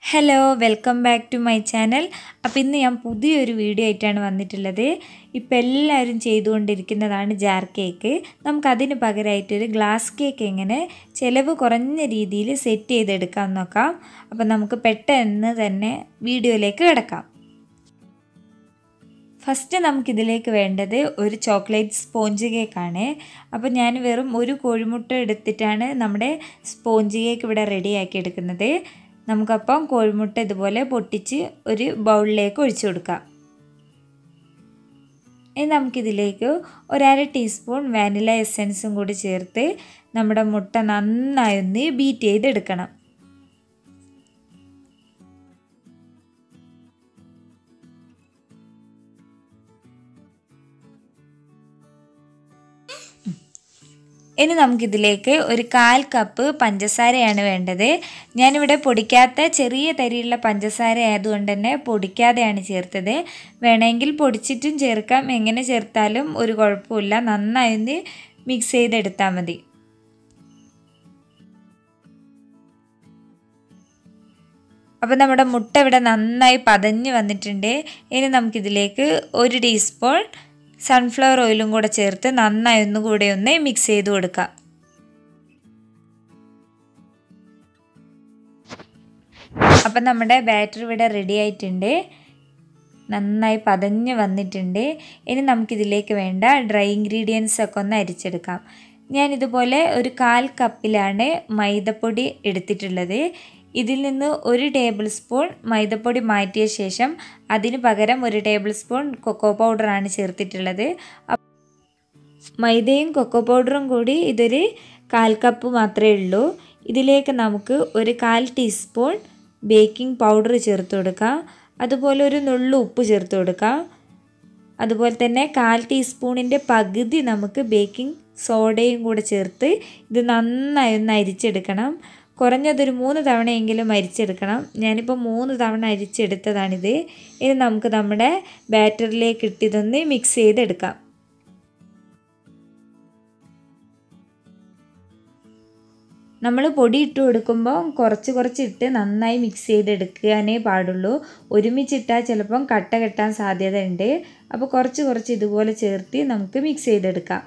hello welcome back to my channel അപ്പോൾ ഇന്ന് ഞാൻ പുതിയൊരു വീഡിയോ ആയിട്ടാണ് വന്നിട്ടുള്ളത് ഇപ്പോൾ എല്ലാവരും ചെയ്തുകൊണ്ടിരിക്കുന്നതാണ് ജാർ കേക്ക് നമുക്കതിന് പകരമായിട്ടൊരു ഗ്ലാസ് കേക്ക് എങ്ങനെ ചിലവ് കുറഞ്ഞ രീതിയിൽ സെറ്റ് ചെയ്തെടുക്കാം നോക്കാം അപ്പോൾ നമുക്ക് പെട്ടെന്ന് തന്നെ വീഡിയോയിലേക്ക് കിടക്കാം ഫസ്റ്റ് നമുക്കിതിലേക്ക് വേണ്ടത് ഒരു ചോക്ലേറ്റ് സ്പോഞ്ച് കേക്കാണ് അപ്പോൾ ഞാൻ വെറും ഒരു കോഴിമുട്ട എടുത്തിട്ടാണ് നമ്മുടെ സ്പോഞ്ച് കേക്ക് ഇവിടെ റെഡിയാക്കി എടുക്കുന്നത് നമുക്കപ്പം കോഴിമുട്ട ഇതുപോലെ പൊട്ടിച്ച് ഒരു ബൗളിലേക്ക് ഒഴിച്ചു കൊടുക്കാം ഇനി നമുക്കിതിലേക്ക് ഒരര ടീസ്പൂൺ വാനില എസൻസും കൂടി ചേർത്ത് നമ്മുടെ മുട്ട നന്നായി ഒന്ന് ബീറ്റ് ചെയ്തെടുക്കണം ഇനി നമുക്കിതിലേക്ക് ഒരു കാൽ കപ്പ് പഞ്ചസാരയാണ് വേണ്ടത് ഞാനിവിടെ പൊടിക്കാത്ത ചെറിയ തരിയുള്ള പഞ്ചസാര ആയതുകൊണ്ട് തന്നെ പൊടിക്കാതെയാണ് ചേർത്തത് വേണമെങ്കിൽ പൊടിച്ചിട്ടും ചേർക്കാം എങ്ങനെ ചേർത്താലും ഒരു കുഴപ്പമില്ല നന്നായി ഒന്ന് മിക്സ് ചെയ്തെടുത്താൽ മതി അപ്പോൾ നമ്മുടെ മുട്ട ഇവിടെ നന്നായി പതഞ്ഞ് വന്നിട്ടുണ്ട് ഇനി നമുക്കിതിലേക്ക് ഒരു ടീസ്പൂൺ സൺഫ്ലവർ ഓയിലും കൂടെ ചേർത്ത് നന്നായി ഒന്നും കൂടെ ഒന്ന് മിക്സ് ചെയ്ത് കൊടുക്കാം അപ്പം നമ്മുടെ ബാറ്റർ ഇവിടെ റെഡി ആയിട്ടുണ്ട് നന്നായി പതഞ്ഞ് വന്നിട്ടുണ്ട് ഇനി നമുക്കിതിലേക്ക് വേണ്ട ഡ്രൈ ഇൻഗ്രീഡിയൻസ് ഒക്കെ ഒന്ന് അരിച്ചെടുക്കാം ഞാൻ ഇതുപോലെ ഒരു കാൽ കപ്പിലാണ് മൈദപ്പൊടി എടുത്തിട്ടുള്ളത് ഇതിൽ നിന്ന് ഒരു ടേബിൾ സ്പൂൺ മൈദപ്പൊടി മാറ്റിയ ശേഷം അതിന് പകരം ഒരു ടേബിൾ സ്പൂൺ കൊക്കോ പൗഡറാണ് ചേർത്തിട്ടുള്ളത് മൈദയും കൊക്കോ പൗഡറും കൂടി ഇതൊരു കാൽ കപ്പ് മാത്രമേ ഉള്ളൂ ഇതിലേക്ക് നമുക്ക് ഒരു കാൽ ടീസ്പൂൺ ബേക്കിംഗ് പൗഡർ ചേർത്ത് കൊടുക്കാം അതുപോലെ ഒരു നുള്ളു ഉപ്പ് ചേർത്ത് കൊടുക്കാം അതുപോലെ തന്നെ കാൽ ടീസ്പൂണിൻ്റെ പകുതി നമുക്ക് ബേക്കിംഗ് സോഡയും കൂടെ ചേർത്ത് ഇത് നന്നായി ഒന്ന് അരിച്ചെടുക്കണം കുറഞ്ഞതൊരു മൂന്ന് തവണയെങ്കിലും അരിച്ചെടുക്കണം ഞാനിപ്പോൾ മൂന്ന് തവണ അരിച്ചെടുത്തതാണിത് ഇനി നമുക്ക് നമ്മുടെ ബാറ്ററിലേക്ക് ഇട്ടിതൊന്ന് മിക്സ് ചെയ്തെടുക്കാം നമ്മൾ പൊടി ഇട്ട് കൊടുക്കുമ്പോൾ കുറച്ച് കുറച്ച് ഇട്ട് നന്നായി മിക്സ് ചെയ്തെടുക്കാനേ പാടുള്ളൂ ഒരുമിച്ചിട്ടാൽ ചിലപ്പം കട്ട കെട്ടാൻ സാധ്യതയുണ്ട് അപ്പോൾ കുറച്ച് കുറച്ച് ഇതുപോലെ ചേർത്ത് നമുക്ക് മിക്സ് ചെയ്തെടുക്കാം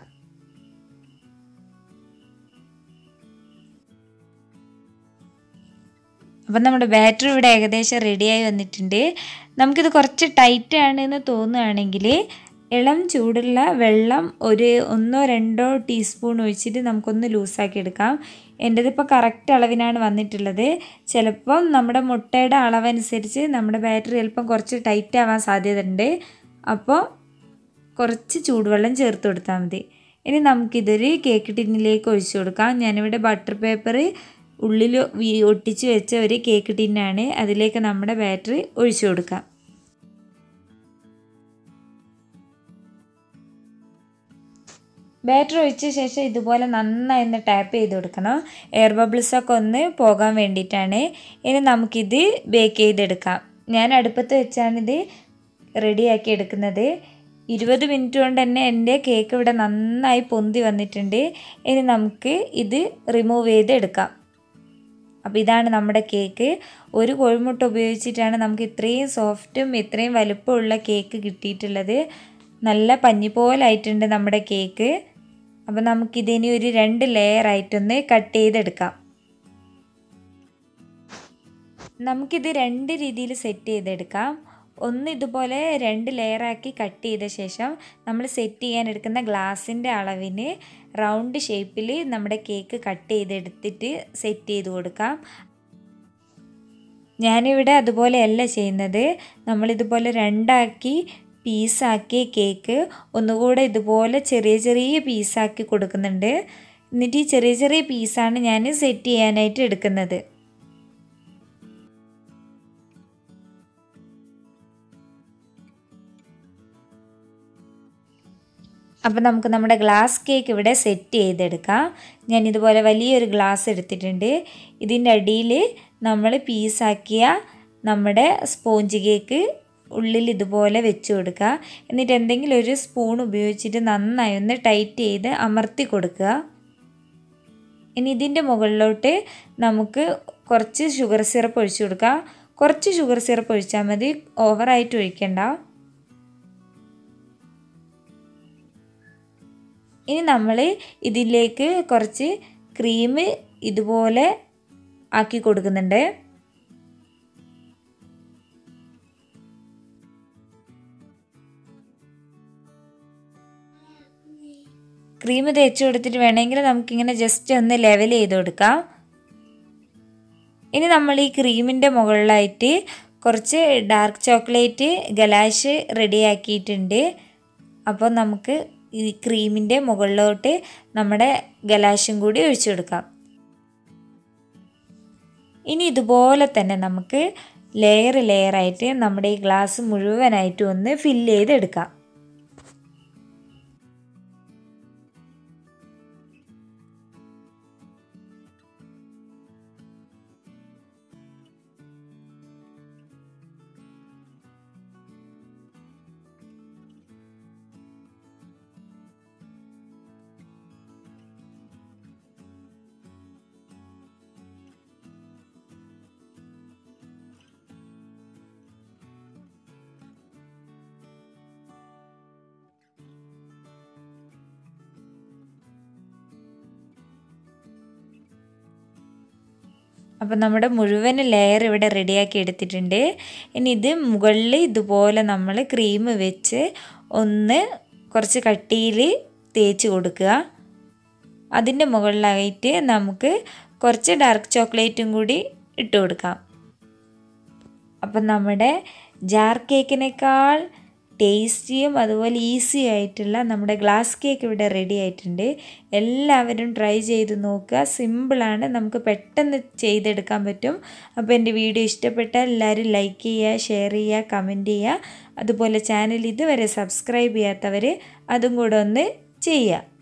അപ്പം നമ്മുടെ ബാറ്ററി ഇവിടെ ഏകദേശം റെഡിയായി വന്നിട്ടുണ്ട് നമുക്കിത് കുറച്ച് ടൈറ്റ് ആണെന്ന് തോന്നുകയാണെങ്കിൽ ഇളം ചൂടുള്ള വെള്ളം ഒരു ഒന്നോ രണ്ടോ ടീസ്പൂൺ ഒഴിച്ചിട്ട് നമുക്കൊന്ന് ലൂസാക്കി എടുക്കാം എൻ്റെതിപ്പോൾ കറക്റ്റ് അളവിനാണ് വന്നിട്ടുള്ളത് ചിലപ്പം നമ്മുടെ മുട്ടയുടെ അളവനുസരിച്ച് നമ്മുടെ ബാറ്ററി ചിലപ്പം കുറച്ച് ടൈറ്റ് ആവാൻ സാധ്യതയുണ്ട് അപ്പോൾ കുറച്ച് ചൂടുവെള്ളം ചേർത്ത് കൊടുത്താൽ മതി ഇനി നമുക്കിതൊരു കേക്ക് ടിന്നിലേക്ക് ഒഴിച്ചു കൊടുക്കാം ഞാനിവിടെ ബട്ടർ പേപ്പർ ഉള്ളിൽ ഒട്ടിച്ച് വെച്ച ഒരു കേക്ക് ടിന്നാണ് അതിലേക്ക് നമ്മുടെ ബാറ്ററി ഒഴിച്ചു കൊടുക്കാം ബാറ്ററി ഒഴിച്ച ശേഷം ഇതുപോലെ നന്നായി ഒന്ന് ടാപ്പ് ചെയ്ത് കൊടുക്കണം എയർ ബബിൾസൊക്കെ ഒന്ന് പോകാൻ വേണ്ടിയിട്ടാണ് ഇനി നമുക്കിത് ബേക്ക് ചെയ്തെടുക്കാം ഞാൻ അടുപ്പത്ത് വെച്ചാണിത് റെഡിയാക്കി എടുക്കുന്നത് ഇരുപത് മിനിറ്റ് കൊണ്ട് തന്നെ എൻ്റെ കേക്ക് ഇവിടെ നന്നായി പൊന്തി വന്നിട്ടുണ്ട് ഇനി നമുക്ക് ഇത് റിമൂവ് ചെയ്ത് എടുക്കാം അപ്പോൾ ഇതാണ് നമ്മുടെ കേക്ക് ഒരു കോഴിമുട്ട ഉപയോഗിച്ചിട്ടാണ് നമുക്ക് ഇത്രയും സോഫ്റ്റും ഇത്രയും വലുപ്പമുള്ള കേക്ക് കിട്ടിയിട്ടുള്ളത് നല്ല പഞ്ഞി പോലായിട്ടുണ്ട് നമ്മുടെ കേക്ക് അപ്പോൾ നമുക്കിതിനി ഒരു രണ്ട് ലെയർ ആയിട്ടൊന്ന് കട്ട് ചെയ്തെടുക്കാം നമുക്കിത് രണ്ട് രീതിയിൽ സെറ്റ് ചെയ്തെടുക്കാം ഒന്ന് ഇതുപോലെ രണ്ട് ലെയറാക്കി കട്ട് ചെയ്ത ശേഷം നമ്മൾ സെറ്റ് ചെയ്യാൻ എടുക്കുന്ന ഗ്ലാസിൻ്റെ അളവിന് റൗണ്ട് ഷേപ്പിൽ നമ്മുടെ കേക്ക് കട്ട് ചെയ്തെടുത്തിട്ട് സെറ്റ് ചെയ്ത് കൊടുക്കാം ഞാനിവിടെ അതുപോലെയല്ല ചെയ്യുന്നത് നമ്മളിതുപോലെ രണ്ടാക്കി പീസാക്കിയ കേക്ക് ഒന്നുകൂടെ ഇതുപോലെ ചെറിയ ചെറിയ പീസാക്കി കൊടുക്കുന്നുണ്ട് എന്നിട്ട് ഈ ചെറിയ ചെറിയ പീസാണ് ഞാൻ സെറ്റ് ചെയ്യാനായിട്ട് എടുക്കുന്നത് അപ്പോൾ നമുക്ക് നമ്മുടെ ഗ്ലാസ് കേക്ക് ഇവിടെ സെറ്റ് ചെയ്തെടുക്കാം ഞാൻ ഇതുപോലെ വലിയൊരു ഗ്ലാസ് എടുത്തിട്ടുണ്ട് ഇതിൻ്റെ അടിയിൽ നമ്മൾ പീസാക്കിയ നമ്മുടെ സ്പോഞ്ച് കേക്ക് ഉള്ളിൽ ഇതുപോലെ വെച്ച് കൊടുക്കുക എന്നിട്ട് എന്തെങ്കിലും ഒരു സ്പൂൺ ഉപയോഗിച്ചിട്ട് നന്നായി ഒന്ന് ടൈറ്റ് ചെയ്ത് അമർത്തി കൊടുക്കുക ഇനി ഇതിൻ്റെ മുകളിലോട്ട് നമുക്ക് കുറച്ച് ഷുഗർ സിറപ്പ് ഒഴിച്ചു കൊടുക്കുക കുറച്ച് ഷുഗർ സിറപ്പ് ഒഴിച്ചാൽ മതി ഓവറായിട്ട് ഒഴിക്കണ്ട ഇനി നമ്മൾ ഇതിലേക്ക് കുറച്ച് ക്രീം ഇതുപോലെ ആക്കി കൊടുക്കുന്നുണ്ട് ക്രീം തേച്ച് കൊടുത്തിട്ട് വേണമെങ്കിൽ നമുക്കിങ്ങനെ ജസ്റ്റ് ഒന്ന് ലെവൽ ചെയ്ത് കൊടുക്കാം ഇനി നമ്മൾ ഈ ക്രീമിൻ്റെ മുകളിലായിട്ട് കുറച്ച് ഡാർക്ക് ചോക്ലേറ്റ് ഗലാഷ് റെഡിയാക്കിയിട്ടുണ്ട് അപ്പോൾ നമുക്ക് ഈ ക്രീമിൻ്റെ മുകളിലോട്ട് നമ്മുടെ ഗലാഷും കൂടി ഒഴിച്ചു കൊടുക്കാം ഇനി ഇതുപോലെ തന്നെ നമുക്ക് ലെയർ ലെയറായിട്ട് നമ്മുടെ ഈ ഗ്ലാസ് മുഴുവനായിട്ടും ഒന്ന് ഫില്ല് ചെയ്തെടുക്കാം അപ്പം നമ്മുടെ മുഴുവൻ ലെയർ ഇവിടെ റെഡിയാക്കി എടുത്തിട്ടുണ്ട് ഇനി ഇത് മുകളിൽ ഇതുപോലെ നമ്മൾ ക്രീം വെച്ച് ഒന്ന് കുറച്ച് കട്ടിയിൽ തേച്ച് കൊടുക്കുക അതിൻ്റെ മുകളിലായിട്ട് നമുക്ക് കുറച്ച് ഡാർക്ക് ചോക്ലേറ്റും കൂടി ഇട്ട് കൊടുക്കാം അപ്പം നമ്മുടെ ജാർ കേക്കിനേക്കാൾ ടേസ്റ്റിയും അതുപോലെ ഈസി ആയിട്ടുള്ള നമ്മുടെ ഗ്ലാസ് കേക്ക് ഇവിടെ റെഡി ആയിട്ടുണ്ട് എല്ലാവരും ട്രൈ ചെയ്ത് നോക്കുക സിമ്പിളാണ് നമുക്ക് പെട്ടെന്ന് ചെയ്തെടുക്കാൻ പറ്റും അപ്പോൾ എൻ്റെ വീഡിയോ ഇഷ്ടപ്പെട്ടാൽ എല്ലാവരും ലൈക്ക് ചെയ്യുക ഷെയർ ചെയ്യുക കമൻറ്റ് ചെയ്യുക അതുപോലെ ചാനൽ ഇതുവരെ സബ്സ്ക്രൈബ് ചെയ്യാത്തവർ അതും കൂടെ ഒന്ന് ചെയ്യുക